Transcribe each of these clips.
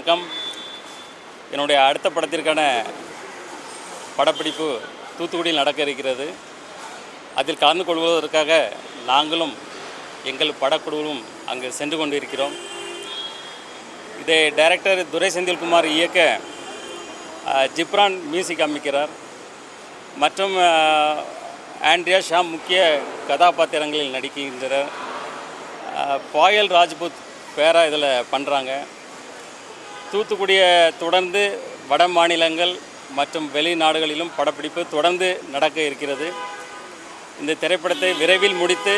வணக்கம் என்னுடைய அடுத்த படத்திற்கான படப்பிடிப்பு தூத்துக்குடியில் நடக்க இருக்கிறது அதில் கலந்து கொள்வதற்காக நாங்களும் எங்கள் படக்குழுவும் அங்கு சென்று கொண்டிருக்கிறோம் இதை டைரக்டர் துரை செந்தில்குமார் இயக்க அஹ், ஜிப்ரான் மியூசிக் அமைக்கிறார் மற்றும் அஹ், ஆண்ட்ரியா ஷாம் முக்கிய கதாபாத்திரங்களில் நடிக்கின்றனர் அஹ், பாயல் ராஜ்புத் பேரா இதில் பண்ணுறாங்க தூத்துக்குடியை தொடர்ந்து வட மாநிலங்கள் மற்றும் வெளிநாடுகளிலும் படப்பிடிப்பு தொடர்ந்து நடக்க இருக்கிறது இந்த திரைப்படத்தை விரைவில் முடித்து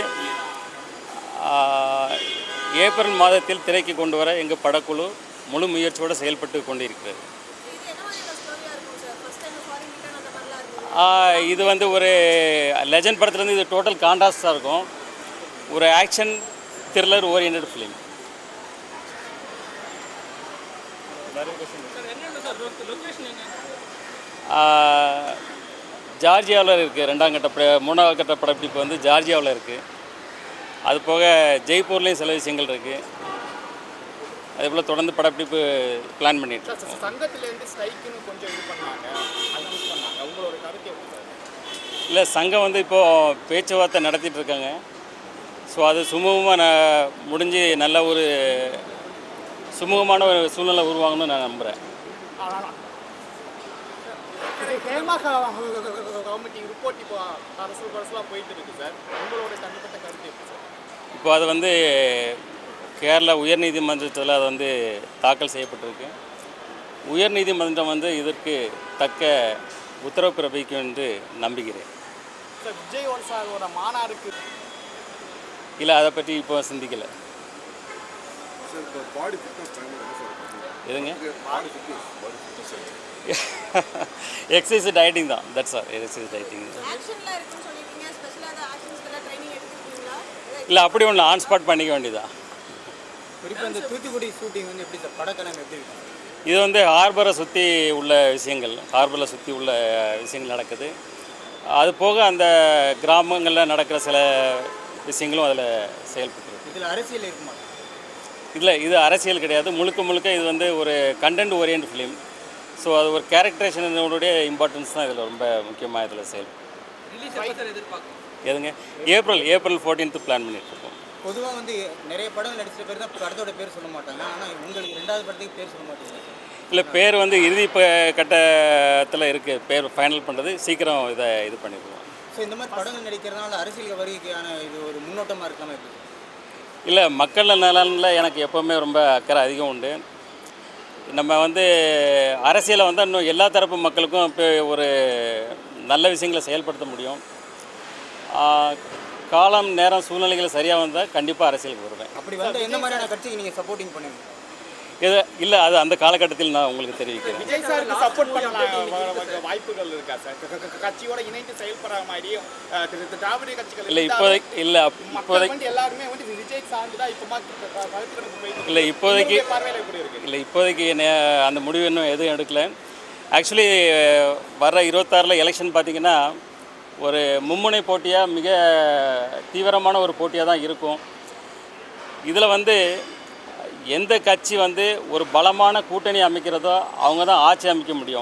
ஆஹ், ஏப்ரல் மாதத்தில் திரைக்கு கொண்டு வர எங்கள் படக்குழு முழு முயற்சியோடு செயல்பட்டு கொண்டிருக்கிறது இது என்ன மாதிரியான ஸ்டோரியாக இருக்கும் sir first time foreign return அந்த மாதிரிலாம் இருக்கும் ஆஹ், இது வந்து ஒரு லெஜண்ட் படத்துலேருந்து இது டோட்டல் கான்ட்ராஸ்டாக இருக்கும் ஒரு ஆக்ஷன் த்ரில்லர் ஓரியன்ட் ஃபிலிம் ஜார்ஜியாவில் இருக்குது ரெண்டாம் கட்ட பட மூணாவது கட்ட படப்பிடிப்பு வந்து ஜார்ஜியாவில் இருக்குது அது போக ஜெய்ப்பூர்லேயும் சில விஷயங்கள் இருக்குது அதே போல் தொடர்ந்து படப்பிடிப்பு பிளான் பண்ணிட்டு இருக்கோம் சங்கத்திலேருந்து ஸ்ட்ரைக்குன்னு கொஞ்சம் இது பண்ணாங்க அனௌன்ஸ் பண்ணாங்க உங்களோட கருத்து எப்படி சார் இல்லை சங்கம் வந்து இப்போது பேச்சுவார்த்தை நடத்திட்டு இருக்காங்க ஸோ அது சுமூகமாக நான் முடிஞ்சு நல்ல ஒரு சுமூகமான ஒரு சூழ்நிலை உருவாகணும்னு நான் நம்புகிறேன் ஹேமா கமிட்டி ரிப்போர்ட் இப்போ அரசு அரசுலாம் போயிட்டு இருக்கு சார் உங்களோட தனிப்பட்ட கருத்து எப்படி சார் இப்போ அது வந்து கேரளா உயர்நீதிமன்றத்தில் அது வந்து தாக்கல் செய்யப்பட்டிருக்கு உயர்நீதிமன்றம் வந்து இதற்கு தக்க உத்தரவு பிறப்பிக்கும் என்று நம்புகிறேன் சார் விஜய் சாரோட மாநாடுக்கு இல்லை அதை பற்றி இப்போ சிந்திக்கலை சார் இப்போ பாடி ஃபிட்னஸ் டைம் என்ன சார் எதுங்க body fitness body fitness exercise dieting தான் தட்ஸ் ஆர் எக்ஸசைஸ் டயட்டிங் ஆக்ஷன்லாம் இருக்குன்னு சொல்லியிருக்கீங்க ஸ்பெஷலாக அந்த ஆக்ஷன்ஸ்க்கெல்லாம் ட்ரைனிங் எடுத்துருக்கீங்களா இல்லை அப்படி ஒன்று ஆன் ஸ்பாட் பண்ணிக்க வேண்டியதா குறிப்பாக இந்த தூத்துக்குடி ஷூட்டிங் வந்து எப்படி சார் படக்கிழமை எப்படி இருக்கும் இது வந்து ஹார்பரை சுற்றி உள்ள விஷயங்கள் ஹார்பரை சுற்றி உள்ள விஷயங்கள் நடக்குது அது போக அந்த கிராமங்களில் நடக்கிற சில விஷயங்களும் அதில் செயல்பட்டுருக்கு இதில் அரசியல் இருக்குமா இல்லை இது அரசியல் கிடையாது முழுக்க முழுக்க இது வந்து ஒரு கண்டென்ட் ஓரியன்ட் ஃபிலிம் ஸோ அது ஒரு கேரக்டரைசேஷனுடைய இம்பார்ட்டன்ஸ் தான் இதில் ரொம்ப முக்கியமாக இதில் செயல் எதுங்க ஏப்ரல் ஏப்ரல் ஃபோர்டீன்த்து பிளான் பண்ணிட்டு இருக்கோம் பொதுவாக வந்து நிறைய படம் நடிச்சிட்ட பேர் தான் படத்தோட பேர் சொல்ல மாட்டாங்க ஆனால் உங்களுக்கு ரெண்டாவது படத்துக்கு பேர் சொல்ல மாட்டீங்க சார் இல்லை பேர் வந்து இறுதி ப- கட்டத்தில் இருக்குது பேர் ஃபைனல் பண்ணுறது சீக்கிரம் இதை இது பண்ணிடுவோம் ஸோ இந்த மாதிரி படங்கள் நடிக்கிறதுனால அரசியல் வருகைக்கான இது ஒரு முன்னோட்டமாக இருக்கலாமா எப்படி இல்லை மக்கள் நலனில் எனக்கு எப்போவுமே ரொம்ப அக்கறை அதிகம் உண்டு நம்ம வந்து அரசியலை வந்து இன்னும் எல்லா தரப்பு மக்களுக்கும் இப்போ ஒரு நல்ல விஷயங்களை செயல்படுத்த முடியும் ஆஹ், காலம் நேரம் சூழ்நிலைகள் சரியாக வந்தால் கண்டிப்பாக அரசியலுக்கு வருவேன் அப்படி வந்து எந்த மாதிரியான கட்சிக்கு நீங்கள் சப்போர்ட்டிங் பண்ணுவீங்க இது இல்லை அது அந்த காலகட்டத்தில் நான் உங்களுக்கு தெரிவிக்கிறேன் விஜய் சாருக்கு சப்போர்ட் பண்ணலாம் வாய்ப்புகள் இருக்கா சார் க- க- க- கட்சியோட இணைந்து செயல்படுற மாதிரியும் அஹ், திரு- திரு திராவிட கட்சிகள் இல்லை இருந்தாலும் இப்போதைக்கு இல்லை மக்கள் இப்போதைக்கு வந்து எல்லாருமே வந்து விஜய் சார்ந்து தான் இப்போ கருத்து கணக்கு போயிட்டு இல்லை இப்போதைக்கு உங்களுடைய பார்வையில எப்படி இருக்கு இல்லை இப்போதைக்கு என்ன அந்த முடிவு இன்னும் எதுவும் எடுக்கல ஆக்சுவலி வர இருபத்தாறில் எலெக்ஷன் பார்த்தீங்கன்னா ஒரு மும்முனை போட்டியாக மிக தீவிரமான ஒரு போட்டியாக தான் இருக்கும் இதில் வந்து எந்த கட்சி வந்து ஒரு பலமான கூட்டணி அமைக்கிறதோ அவங்க தான் ஆட்சி அமைக்க முடியும்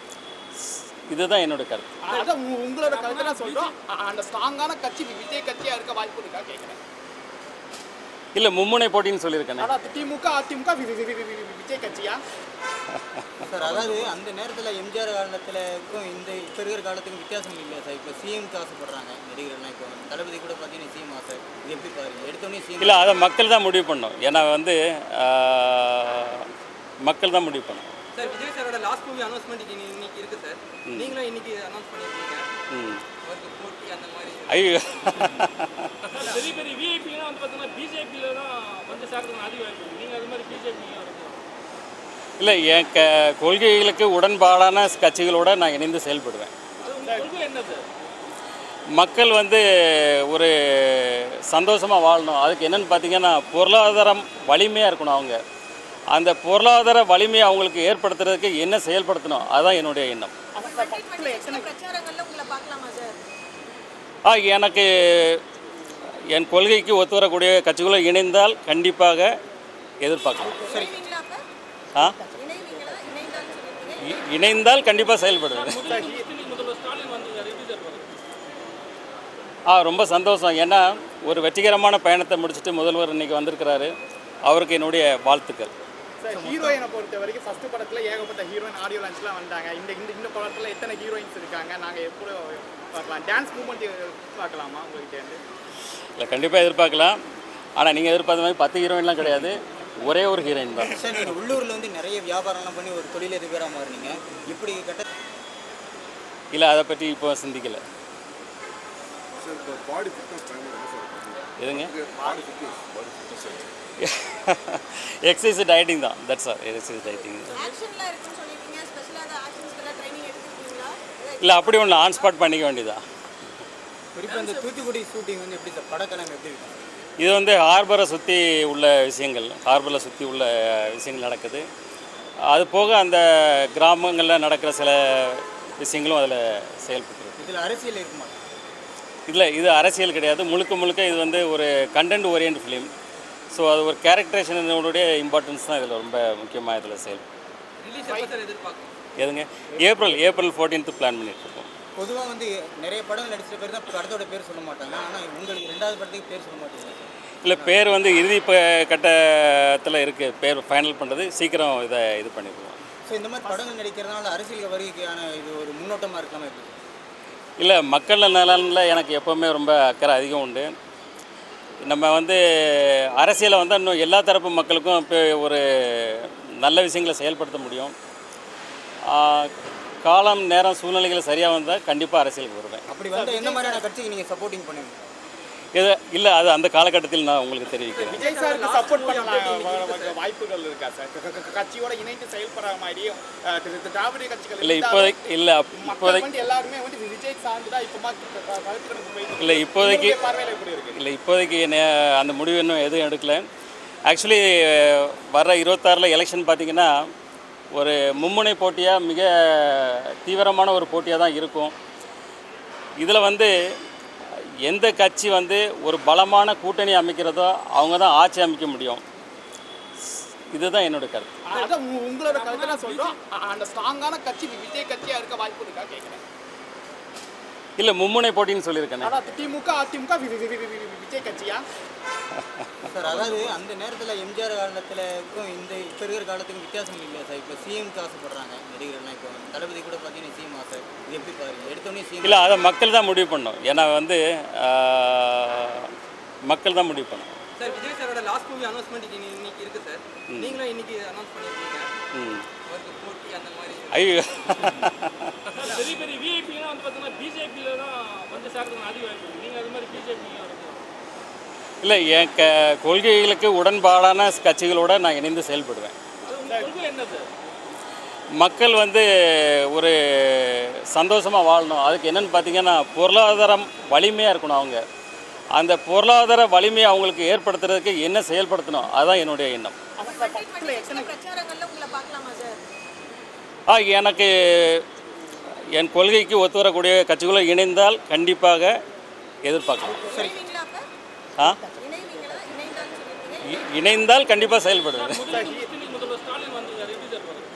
இதுதான் என்னோட கருத்து அதான் உங்க- உங்களோட கருத்தை நான் சொல்றோம் அ- அந்த ஸ்ட்ராங்கான கட்சி விஜய் கட்சியா இருக்க வாய்ப்பு இருக்கா கேட்கிறேன் இல்லை மும்முனை போட்டின்னு சொல்லியிருக்கேனே அதான் திமுக அதிமுக வி- வி- வி- வி- வி- விஜய் கட்சியா சார் அதாவது அந்த நேரத்தில் எம்ஜிஆர் காலத்துலக்கும் இந்த இப்போ இருக்கிற காலத்துக்கும் வித்தியாசம் இல்லை சார் இப்போ சிஎம்க்கு ஆசைப்படுறாங்க நடிகர்கள்லாம் இப்போ தளபதி கூட பார்த்தீங்கன்னா சிஎம் ஆசை இது எப்படி பாருங்க எடுத்தோடனே சிஎம் இல்லை அதை மக்கள் தான் முடிவு பண்ணணும் ஏன்னா வந்து ஆஹ், மக்கள் தான் முடிவு பண்ணணும் சார் விஜய் சாரோட லாஸ்ட் மூவி அனௌன்ஸ்மெண்ட் இன்னைக்கு இருக்கு சார் நீங்களும் இன்னைக்கு அனௌன்ஸ் பண்ணிருக்கீங்க ம் அவருக்கு போட்டி அந்த மாதிரி ஐயோ பெரிய பெரிய விஐபிலாம் வந்து பார்த்தீங்கன்னா பிஜேபியில் தான் வந்து சேர்றதுக்கு அதிக வாய்ப்பு இருக்கு நீங்கள் அது மாதிரி பிஜேபி இல்லை என் க கொள்கைகளுக்கு உடன்பாடான கட்சிகளோட நான் இணைந்து செயல்படுவேன் அது உங்கள் கொள்கை என்ன சார் மக்கள் வந்து ஒரு சந்தோஷமாக வாழணும் அதுக்கு என்னென்னு பார்த்தீங்கன்னா பொருளாதாரம் வலிமையாக இருக்கணும் அவங்க அந்த பொருளாதார வலிமையை அவங்களுக்கு ஏற்படுத்துறதுக்கு என்ன செயல்படுத்தணும் அதுதான் என்னுடைய எண்ணம் டுவெண்ட்டி டுவெண்ட்டி சிக்ஸ்ல பிரச்சாரங்கள்ல உங்களை பார்க்கலாமா சார் ஆ எனக்கு என் கொள்கைக்கு ஒத்து வரக்கூடிய கட்சிகளும் இணைந்தால் கண்டிப்பாக எதிர்பார்க்கலாம் செய்வீங்களா அப்ப ஆ இணைவீங்களா இணைந்தான்னு சொல்லியிருக்கீங்க இ- இணைந்தால் கண்டிப்பாக செயல்படுவேன் இன்னைக்கு முதல்வர் ஸ்டாலின் வந்திருக்காரு எப்படி சார் பாருங்க ஆ ரொம்ப சந்தோஷம் ஏன்னா ஒரு வெற்றிகரமான பயணத்தை முடிச்சுட்டு முதல்வர் இன்னைக்கு வந்திருக்கிறாரு அவருக்கு என்னுடைய வாழ்த்துக்கள் சார் ஹீரோயினை பொறுத்த வரைக்கும் ஃபர்ஸ்ட் படத்துல ஏகப்பட்ட ஹீரோயின் ஆடியோ லான்ச்லாம் வந்தாங்க இந்த இந்த இந்த படத்துல எத்தனை ஹீரோயின்ஸ் இருக்காங்க நாங்க எப்படி பார்க்கலாம் டான்ஸ் மூமெண்ட் பார்க்கலாமா உங்ககிட்ட இருந்து இல்லை கண்டிப்பாக எதிர்பார்க்கலாம் ஆனால் நீங்கள் எதிர்பார்த்த மாதிரி பத்து ஹீரோயின்லாம் கிடையாது ஒரே ஒரு ஹீரோயின் தான் சார் நீங்கள் உள்ளூரில் வந்து நிறைய வியாபாரம்லாம் பண்ணி ஒரு தொழிலதிபராக மாறுனீங்க இப்படி கட்ட இல்லை அதை பற்றி இப்போ சிந்திக்கலை சார் இப்போ பாடி ஃபிட்னஸ் டைம் என்ன சார் எதுங்க body fitness body fitness exercise dieting தான் தட்ஸ் ஆர் எக்ஸசைஸ் டயட்டிங் ஆக்ஷன்லாம் இருக்குன்னு சொல்லியிருக்கீங்க ஸ்பெஷலாக ஏதாவது ஆக்ஷன்ஸ்க்கெல்லாம் ட்ரைனிங் எடுத்துருக்கீங்களா இல்லை அப்படி ஒன்று ஆன் ஸ்பாட் பண்ணிக்க வேண்டியதா குறிப்பாக இந்த தூத்துக்குடி ஷூட்டிங் வந்து எப்படி சார் படக்கிழமை எப்படி இருக்கும் இது வந்து ஹார்பரை சுற்றி உள்ள விஷயங்கள் ஹார்பரை சுற்றி உள்ள விஷயங்கள் நடக்குது அது போக அந்த கிராமங்களில் நடக்கிற சில விஷயங்களும் அதில் செயல்பட்டுருக்கு இதில் அரசியல் இருக்குமா இதில் இது அரசியல் கிடையாது முழுக்க முழுக்க இது வந்து ஒரு கண்டென்ட் ஓரியன்ட் ஃபிலிம் ஸோ அது ஒரு கேரக்டரேஷனுடைய இம்பார்ட்டன்ஸ் தான் இதில் ரொம்ப முக்கியமாக இதில் செயல் ரிலீஸ் எப்போ சார் எதிர்பார்க்கலாம் எதுங்க ஏப்ரல் ஏப்ரல் ஃபோர்டீன்த்து பிளான் பண்ணிகிட்ருக்கோம் பொதுவாக வந்து நிறைய படம் நடிச்ச பேர் தான் படத்தோட பேர் சொல்ல மாட்டாங்க ஆனால் உங்களுக்கு ரெண்டாவது படத்துக்கு பேர் சொல்ல மாட்டீங்க இல்லை பேர் வந்து இறுதி ப கட்டத்தில் இருக்குது பேர் ஃபைனல் பண்ணுறது சீக்கிரம் இதை இது பண்ணிடுவோம் ஸோ இந்த மாதிரி படங்கள் நடிக்கிறதுனால அரசியல் வருகைக்கான இது ஒரு முன்னோட்டமாக இருக்கலாமா எப்படி இல்லை மக்கள் நலனில் எனக்கு எப்போவுமே ரொம்ப அக்கறை அதிகம் உண்டு நம்ம வந்து அரசியலை வந்து இன்னும் எல்லா தரப்பு மக்களுக்கும் இப்போ ஒரு நல்ல விஷயங்களை செயல்படுத்த முடியும் ஆஹ், காலம் நேரம் சூழ்நிலைகள் சரியாக வந்தால் கண்டிப்பாக அரசியலுக்கு வருவேன் அப்படி வந்து எந்த மாதிரியான கட்சிக்கு நீங்கள் சப்போர்ட்டிங் பண்ணுவீங்க இது இல்லை அது அந்த காலகட்டத்தில் நான் உங்களுக்கு தெரிவிக்கிறேன் விஜய் சாருக்கு சப்போர்ட் பண்ணலாம் வாய்ப்புகள் இருக்கா சார் க- க- க- கட்சியோட இணைந்து செயல்படுற மாதிரியும் அஹ், தி- தி- திராவிட கட்சிகள் இல்லை இருந்தாலும் இப்போதைக்கு இல்லை மக்கள் இப்போதைக்கு வந்து எல்லாருமே வந்து விஜய் சார்ந்து தான் இப்போ கருத்து கணக்கு போயிட்டு இல்லை இப்போதைக்கு உங்களுடைய பார்வையில எப்படி இருக்கு இல்லை இப்போதைக்கு என்ன அந்த முடிவு இன்னும் எதுவும் எடுக்கல ஆக்சுவலி வர இருபத்தாறில் எலெக்ஷன் பார்த்தீங்கன்னா ஒரு மும்முனை போட்டியாக மிக தீவிரமான ஒரு போட்டியாக தான் இருக்கும் இதில் வந்து எந்த கட்சி வந்து ஒரு பலமான கூட்டணி அமைக்கிறதோ அவங்க தான் ஆட்சி அமைக்க முடியும் இதுதான் என்னோட கருத்து அதான் உங்க- உங்களோட கருத்தை நான் சொல்றோம் அ- அந்த ஸ்ட்ராங்கான கட்சி விஜய் கட்சியா இருக்க வாய்ப்பு இருக்கா கேட்கிறேன் இல்லை மும்முனை போட்டின்னு சொல்லியிருக்கேனே ஆனா திமுக அதிமுக வி- வி- வி- வி- வி- விஜய் கட்சியா சார் அதாவது அந்த நேரத்தில் எம்ஜிஆர் காலத்துலக்கும் இந்த இப்போ இருக்கிற காலத்துக்கும் வித்தியாசம் இல்லை சார் இப்போ சிஎம்க்கு ஆசைப்படுறாங்க நடிகர்கள்லாம் இப்போ தளபதி கூட பார்த்தீங்கன்னா சிஎம் ஆசை இது எப்படி பாருங்க எடுத்தோடனே சிஎம் இல்லை அதை மக்கள் தான் முடிவு பண்ணணும் ஏன்னா வந்து ஆஹ், மக்கள் தான் முடிவு பண்ணணும் சார் விஜய் சாரோட லாஸ்ட் மூவி அனௌன்ஸ்மெண்ட் இன்னைக்கு இருக்கு சார் நீங்களும் இன்னைக்கு அனௌன்ஸ் பண்ணியிருக்கீங்க ம் அவருக்கு போட்டி அந்த மாதிரி ஐயோ பெரிய பெரிய விஐபிலாம் வந்து பார்த்தீங்கன்னா பிஜேபியில் தான் வந்து சேர்றதுக்கு அதிக வாய்ப்பு இருக்குது நீங்கள் அது மாதிரி பிஜேபி இல்லை என் க கொள்கைகளுக்கு உடன்பாடான கட்சிகளோட நான் இணைந்து செயல்படுவேன் அது உங்கள் கொள்கை என்ன சார் மக்கள் வந்து ஒரு சந்தோஷமாக வாழணும் அதுக்கு என்னென்னு பார்த்தீங்கன்னா பொருளாதாரம் வலிமையாக இருக்கணும் அவங்க அந்த பொருளாதார வலிமையை அவங்களுக்கு ஏற்படுத்துறதுக்கு என்ன செயல்படுத்தணும் அதுதான் என்னுடைய எண்ணம் டுவெண்ட்டி டுவெண்ட்டி சிக்ஸ்ல பிரச்சாரங்கள்ல உங்களை பார்க்கலாமா சார் ஆ எனக்கு என் கொள்கைக்கு ஒத்து வரக்கூடிய கட்சிகளும் இணைந்தால் கண்டிப்பாக எதிர்பார்க்கலாம் இணைவீங்களா அப்ப ஆ இணைவீங்களா இணைந்தான்னு சொல்லியிருக்கீங்க இ- இணைந்தால் கண்டிப்பாக செயல்படுவேன் இன்னைக்கு முதல்வர் ஸ்டாலின் வந்திருக்காரு எப்படி சார் பாருங்க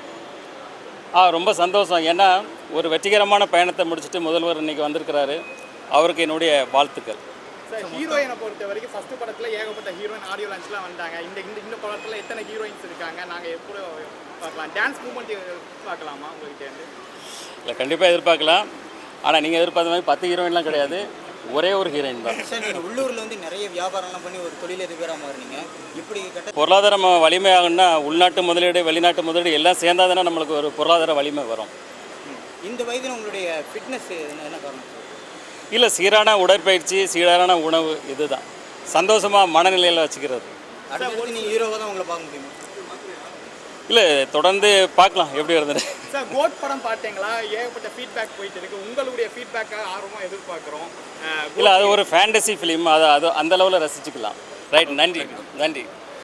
ஆ ரொம்ப சந்தோஷம் ஏன்னா ஒரு வெற்றிகரமான பயணத்தை முடிச்சுட்டு முதல்வர் இன்னைக்கு வந்திருக்கிறாரு அவருக்கு என்னுடைய வாழ்த்துக்கள் சார் ஹீரோயினை பொறுத்த வரைக்கும் ஃபர்ஸ்ட் படத்துல ஏகப்பட்ட ஹீரோயின் ஆடியோ லான்ச்லாம் வந்தாங்க இந்த இந்த இந்த படத்துல எத்தனை ஹீரோயின்ஸ் இருக்காங்க நாங்க எப்படி பார்க்கலாம் டான்ஸ் மூமெண்ட் பார்க்கலாமா உங்ககிட்ட இருந்து இல்லை கண்டிப்பாக எதிர்பார்க்கலாம் ஆனால் நீங்கள் எதிர்பார்த்த மாதிரி பத்து ஹீரோயின்லாம் கிடையாது ஒரே ஒரு ஹீரோயின் தான் சார் நீங்கள் உள்ளூரில் வந்து நிறைய வியாபாரம்லாம் பண்ணி ஒரு தொழிலதிபராக மாறுனீங்க இப்படி கட்ட பொருளாதாரம் வலிமையாகணும்னா உள்நாட்டு முதலீடு வெளிநாட்டு முதலீடு எல்லாம் சேர்ந்தா தானே நம்மளுக்கு ஒரு பொருளாதார வலிமை வரும் இந்த வயதில் உங்களுடைய ஃபிட்னஸ் என்ன என்ன காரணம் சார் இல்லை சீரான உடற்பயிற்சி சீரான உணவு இதுதான் சந்தோஷமாக மனநிலையில் வச்சுக்கிறது அடுத்தடுத்து நீங்கள் ஹீரோவாக தான் உங்களை பார்க்க முடியுமா இல்லை தொடர்ந்து பார்க்கலாம் எப்படி வருதுன்னு சார் கோட் படம் பார்த்தீங்களா ஏகப்பட்ட ஃபீட்பேக் போயிட்டு இருக்கு உங்களுடைய ஃபீட்பேக்காக ஆர்வமாக எதிர்பார்க்குறோம் இல்லை அது ஒரு ஃபேண்டசி ஃபிலிம் அதை அது அந்த அளவில் ரசிச்சுக்கலாம் ரைட் நன்றி நன்றி